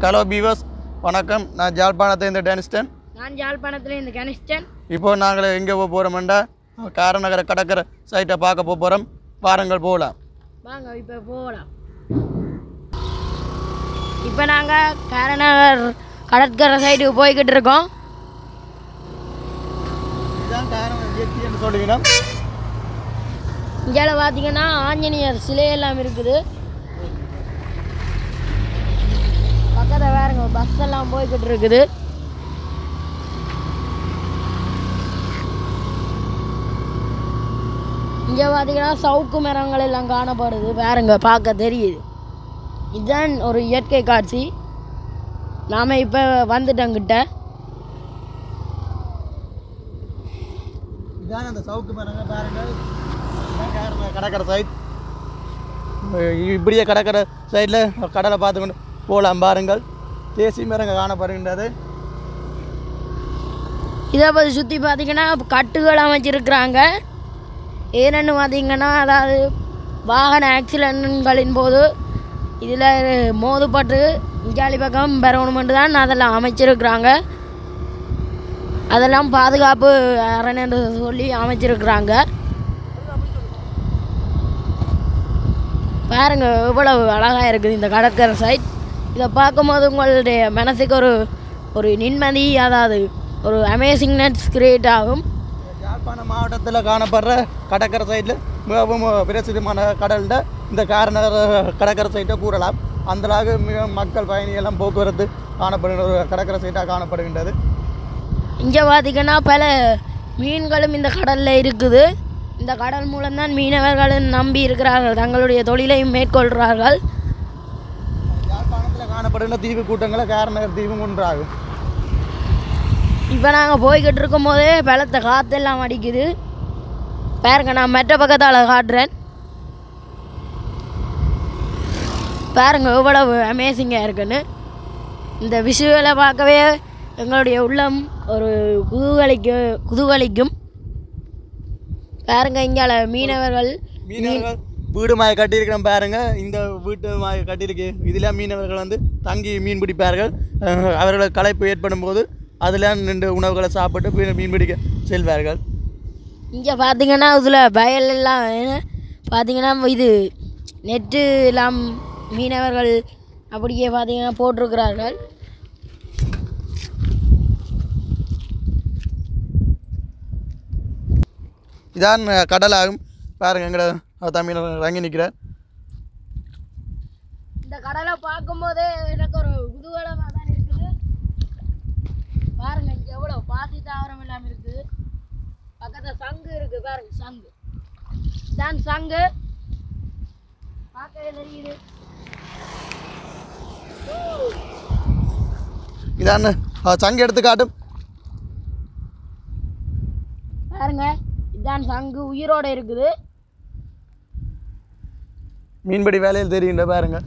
Hello beavers வணக்கம் நான் ஜாழ்ப்பாணத்தை இந்த டேனிஸ்டன் நான் யாழ்ப்பாணத்தில் இந்த கனிஷ்டன் இப்போ நாங்கள் எங்கே போக போகிறோம்டா காரநகர கடற்கரை சைட்டை பார்க்க போக போகிறோம் வாரங்கள் போகலாம் வாங்க இப்போ போகலாம் இப்போ நாங்கள் காரநகர் கடற்கரை சைடுக்கு போய்கிட்டு இருக்கோம் இதுதான் காரணம் என்று சொல்லுவீங்கன்னா இங்கே பார்த்தீங்கன்னா ஆஞ்சநேயர் சிலை எல்லாம் இருக்குது பக்கத்தில் வேறுங்க பஸ் எல்லாம் போய்கிட்டு இருக்குது இங்கே பார்த்தீங்கன்னா சவுக்கு மரங்கள் எல்லாம் காணப்படுது வேறுங்க பார்க்க தெரியுது இதுதான் ஒரு இயற்கை காட்சி நாம் இப்போ வந்துட்டோம் கிட்ட இதான் அந்த சவுக்கு மரங்க பாருங்கள் இதுதான் காரண கடற்கரை சைட் இப்படியே கடற்கரை சைடில் கடலை பார்த்துக்கொண்டு போகலாம் பாருங்கள் தேசி மரங்க காணப்படுகின்றது இதை பற்றி சுற்றி பார்த்தீங்கன்னா கட்டுகள் அமைச்சிருக்கிறாங்க ஏன்னு பார்த்தீங்கன்னா அதாவது வாகன ஆக்சிடென்ட்களின் போது இதில் மோதுப்பட்டு இஞ்சாலி பக்கம் பெறணுமென்று தான் அதெல்லாம் அமைச்சிருக்கிறாங்க அதெல்லாம் பாதுகாப்பு அரண் என்று சொல்லி அமைச்சிருக்கிறாங்க பாருங்க எவ்வளவு அழகாக இருக்குது இந்த கடற்கரை சைட் இதை பார்க்கும்போது உங்களுடைய மனசுக்கு ஒரு ஒரு நிம்மதி அதாவது ஒரு அமேசிங்னஸ் கிரியேட் ஆகும் யாழ்ப்பாணம் மாவட்டத்தில் காணப்படுற கடற்கரை சைடில் மிகவும் பிரசித்தமான கடல்ல இந்த காரண கடற்கரை சைட்டை கூறலாம் அந்த அளவுக்கு மிக மக்கள் பயணியெல்லாம் போக்குவரத்து காணப்படுகிற ஒரு கடற்கரை சைட்டாக காணப்படுகின்றது இங்கே பார்த்தீங்கன்னா பல மீன்களும் இந்த கடலில் இருக்குது இந்த கடல் மூலம்தான் மீனவர்களும் நம்பி இருக்கிறார்கள் தங்களுடைய தொழிலை மேற்கொள்கிறார்கள் யாழ்ப்பாணத்தில் காணப்படுகிற தீவு கூட்டங்களை காரணர் தீவும் ஒன்றாகும் இப்போ நாங்கள் போய்கிட்டு இருக்கும்போதே பலத்த காற்றெல்லாம் அடிக்குது பாருங்க நான் மெட்ட பக்கத்தால் காட்டுறேன் பாருங்க எவ்வளவு அமேசிங்காக இருக்குன்னு இந்த விஷுவலை பார்க்கவே எங்களுடைய உள்ளம் ஒரு குதூகலிக்கு குதூகலிக்கும் பாருங்க இங்கால மீனவர்கள் மீனவர்கள் வீடு மாய கட்டியிருக்கிறோம் பாருங்க இந்த வீட்டு மாய கட்டியிருக்கு இதில் மீனவர்கள் வந்து தங்கி மீன் பிடிப்பார்கள் அஹ் அவர்களுக்கு களைப்பு ஏற்படும் போது அதில் நின்று உணவுகளை சாப்பிட்டு மீன் மீன் பிடிக்க செல்வார்கள் இங்கே பார்த்தீங்கன்னா இதில் வயல் எல்லாம் என்ன, பார்த்தீங்கன்னா இது நெட்டு எல்லாம் மீனவர்கள் அப்படியே பார்த்தீங்கன்னா போட்டிருக்கிறார்கள் இதான் அஹ், கடலாகும் பாருங்க எங்கட தமிழ் இறங்கி நிற்கிறார் இந்த கடலை பார்க்கும்போதே எனக்கு ஒரு குதூகலமாக தான் இருக்குது பாருங்க இங்க எவ்வளோ பாசி தாவரம் எல்லாம் இருக்குது பக்கத்தில் சங்கு இருக்குது பாருங்க சங்கு இதான் சங்கு பார்க்கவே தெரியுது இதான் அஹ், சங்கு எடுத்து காட்டும் பாருங்க இதான் சங்கு உயிரோட இருக்குது மீன்பிடி வேலையில் தெரியுன்ற பாருங்க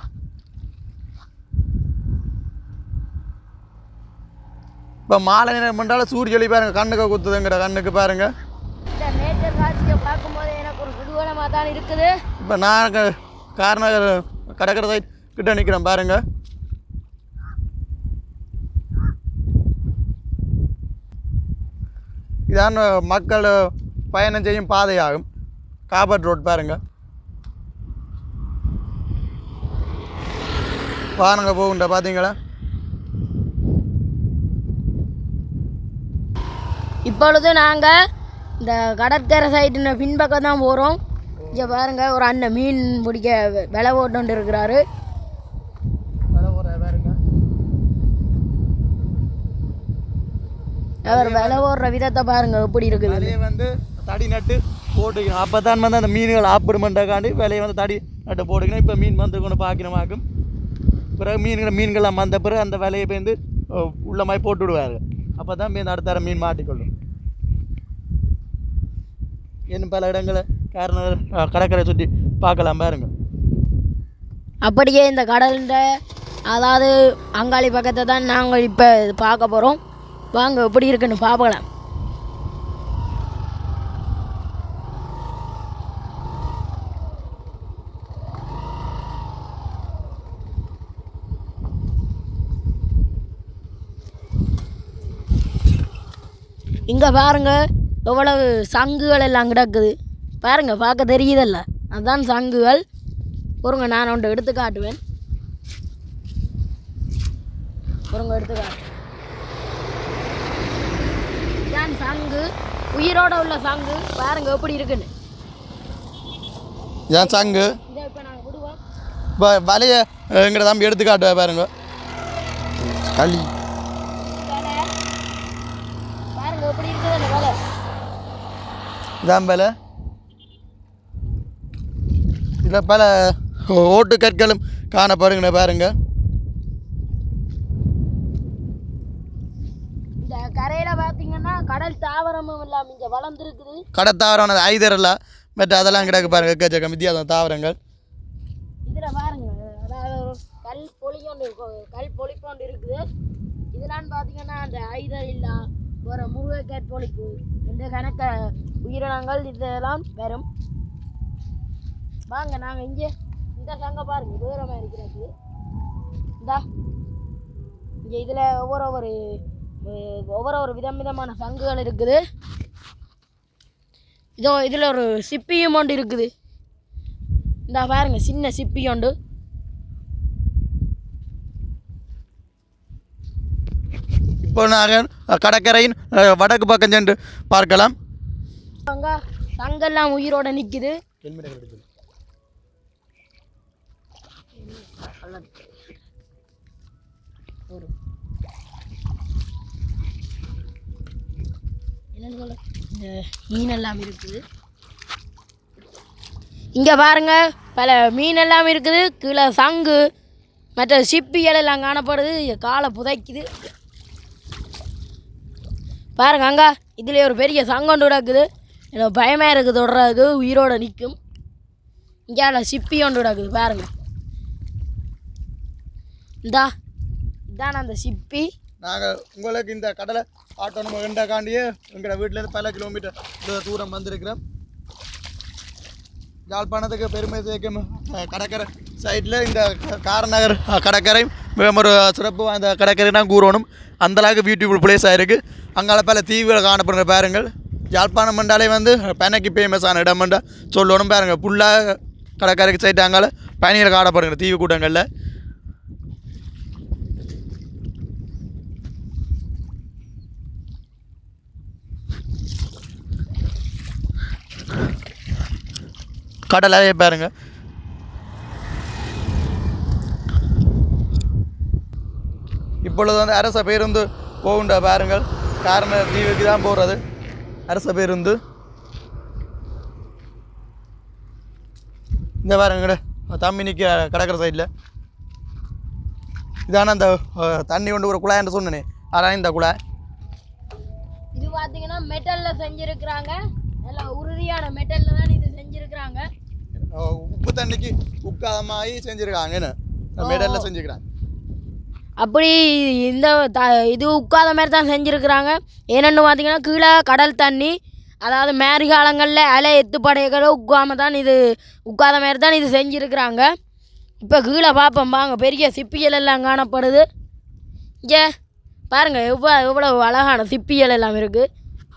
இப்போ மாலை நேரம் பண்ணாலும் சூரிய ஒளி பாருங்க கண்ணுக்கு குத்துதுங்கிற கண்ணுக்கு பாருங்க இந்த நேச்சர் காட்சியை பார்க்கும்போது எனக்கு ஒரு குதூகலமாக தான் இருக்குது இப்போ நான் க- காரநகர் கடற்கரை சைட் கிட்ட நிற்கிறேன் பாருங்க இதான் மக்கள் பயணம் செய்யும் பாதையாகும் காபட் ரோட் பாருங்க வாருங்க போகுண்ட பார்த்தீங்களா இப்பொழுது நாங்கள் இந்த கடற்கரை சைட்டு பின்பக்கம் தான் போகிறோம் இங்கே பாருங்க ஒரு அண்ணன் மீன் பிடிக்க வெ- விலை போட்டு இருக்கிறாரு பாருங்க அவர் விலை போடுற விதத்தை பாருங்க எப்படி இருக்குது விலையை வந்து தடி நட்டு போட்டுக்கணும் அப்போ தான் வந்து அந்த மீன்கள் ஆப்பிடுமெண்ட்டாக்காண்டி விலையை வந்து தடி நட்டு போட்டுக்கணும் இப்போ மீன் வந்து கொண்டு பார்க்கணுமாக்கும் பிறகு மீன்கள் மீன்கள்லாம் வந்த பிறகு அந்த விலையை பேருந்து உள்ள மாதிரி போட்டு விடுவாரு அப்போ தான் பேருந்து அடுத்த மீன் மாட்டிக்கொள்ளும் இன்னும் பல இடங்களை காரணம் கடற்கரை சுற்றி பார்க்கலாம் பாருங்க அப்படியே இந்த கடல்ன்ற அதாவது அங்காளி பக்கத்தை தான் நாங்கள் இப்போ பார்க்க போகிறோம் வாங்க எப்படி இருக்குன்னு பார்க்கலாம் இங்கே பாருங்க எவ்வளவு சங்குகள் எல்லாம் கிடக்குது பாருங்க பார்க்க தெரியுதல்ல அதுதான் சங்குகள் பொறுங்க நான் ஒன்று எடுத்து காட்டுவேன் பொறுங்க எடுத்து காட்டு இதான் சங்கு உயிரோட உள்ள சங்கு பாருங்க எப்படி இருக்குன்னு இதான் சங்கு இதை இப்போ நாங்கள் விடுவோம் இப்போ வலையை எங்கட தம்பி எடுத்து காட்டுவா பாருங்க களி வேலை பாருங்க எப்படி இருக்குது அந்த வேலை இதான் பல இதில் பல ஓட்டு கற்களும் காணப்படுங்க பாருங்க இந்த கரையில் பார்த்தீங்கன்னா கடல் தாவரமும் எல்லாம் இங்கே வளர்ந்துருக்குது கடத்தாவரம் ஐதரெல்லாம் மற்ற அதெல்லாம் கிடக்கு பாருங்க எக்கச்சக்கம் வித்தியாசம் தாவரங்கள் இதில் பாருங்க அதாவது ஒரு கல் பொலிக்கொண்டு கல் பொலிக்கொண்டு இருக்குது இதெல்லாம் பார்த்தீங்கன்னா அந்த ஐதர் இல்லா ஒரு முருகைக்காட் பொழிப்பு இந்த கணக்க உயிரினங்கள் இதெல்லாம் வரும் வாங்க நாங்கள் இங்கே இந்த சங்க பாருங்க தூரமாக இருக்கிறது இந்தா இங்கே இதில் ஒவ்வொரு ஒவ்வொரு அஹ், ஒவ்வொரு ஒரு விதம் விதமான சங்குகள் இருக்குது இதோ இதில் ஒரு சிப்பியும் ஒன்று இருக்குது இந்த பாருங்க சின்ன சிப்பி உண்டு இப்போ நாங்கள் கடற்கரையின் அஹ், வடக்கு பக்கம் சென்று பார்க்கலாம் அங்க சங்கெல்லாம் உயிரோட நிக்குது ஒரு என்னன்னு சொல்ல இந்த மீன் எல்லாம் இருக்குது இங்க பாருங்க பல மீன் எல்லாம் இருக்குது கீழே சங்கு மற்ற சிப்பிகள் எல்லாம் காணப்படுது காலை புதைக்குது பாருங்க அங்க இதுல ஒரு பெரிய சங்கொண்டு கிடக்குது எனக்கு பயமாக இருக்குது தொடர்றதுக்கு உயிரோட நிற்கும் இங்கே சிப்பி ஒன்று கிடக்குது பாருங்க இந்தா இதான் அந்த சிப்பி நாங்கள் உங்களுக்கு இந்த கடலை ஆட்டணும் ரெண்டாக்காண்டியே எங்களோட வீட்டிலேருந்து பல கிலோமீட்டர் தூ- தூரம் வந்திருக்கிறோம் யாழ்ப்பாணத்துக்கு பெருமை சேர்க்கும் அஹ், கடற்கரை சைடில் இந்த க- காரநகர் அஹ், கடற்கரை மிகவும் ஒரு சிறப்பு வாய்ந்த கடற்கரை தான் கூறணும் அந்த அளவுக்கு பியூட்டிஃபுல் பிளேஸாக இருக்குது அங்கால பல தீவுகள் காணப்படுற பாருங்கள் யாழ்ப்பாணம் மண்டாலே வந்து பனைக்கு ஃபேமஸான இடம்ண்டா சொல்லணும் பாருங்க ஃபுல்லாக கடற்கரைக்கு சைடு அங்கால பயணிகள் காணப்படுங்க தீவு கூட்டங்களில் கடலாவே பாருங்க இப்பொழுது வந்து அரச பேருந்து போகுண்ட பாருங்கள் காரணம் தீவுக்கு தான் போகிறது அரச பேருந்து இந்த பாருங்க தம்பி நிற்க கடற்கரை சைடில் இதான அந்த அஹ், தண்ணி கொண்டு ஒரு குழாய்ன்னு சொன்னனே அதான் இந்த குழாய் இது பார்த்தீங்கன்னா மெட்டலில் செஞ்சுருக்குறாங்க நல்ல உறுதியான மெட்டலில் தான் இது செஞ்சுருக்குறாங்க அஹ், உப்பு தண்ணிக்கு உக்காதமாகி செஞ்சுருக்காங்க என்ன மெடலில் செஞ்சுக்கிறாங்க அப்படி இந்த த இது உட்காத மாதிரி தான் செஞ்சுருக்குறாங்க ஏன்னு பார்த்தீங்கன்னா கீழே கடல் தண்ணி அதாவது மேரி காலங்களில் அலை எத்துப்படைகளை உட்காம தான் இது உட்காத மாதிரி தான் இது செஞ்சுருக்குறாங்க இப்போ கீழே பார்ப்போம் பாங்க பெரிய சிப்பிகள் எல்லாம் காணப்படுது இங்கே பாருங்கள் எவ்வளோ எவ்வளோ அழகான சிப்பிகள் எல்லாம் இருக்குது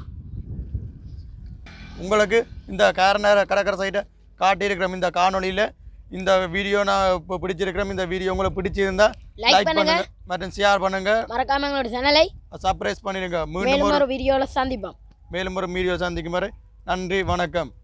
உங்களுக்கு இந்த காரநேர கடற்கரை சைட்டை காட்டியிருக்கிறோம் இந்த காணொளியில் இந்த வீடியோ நான் இப்போ பிடிச்சிருக்கிறோம் இந்த வீடியோ உங்களுக்கு பிடிச்சிருந்தா Like லைக் பண்ணுங்க. பண்ணுங்க மற்றும் ஷேர் பண்ணுங்க மறக்காமல் எங்களோட சேனலை சர்ப்ரைஸ் பண்ணிடுங்க மீண்டும் மேலும் ஒரு ஒரு வீடியோவில் சந்திப்போம் மேலும் ஒரு வீடியோ சந்திக்கும் வரை நன்றி வணக்கம்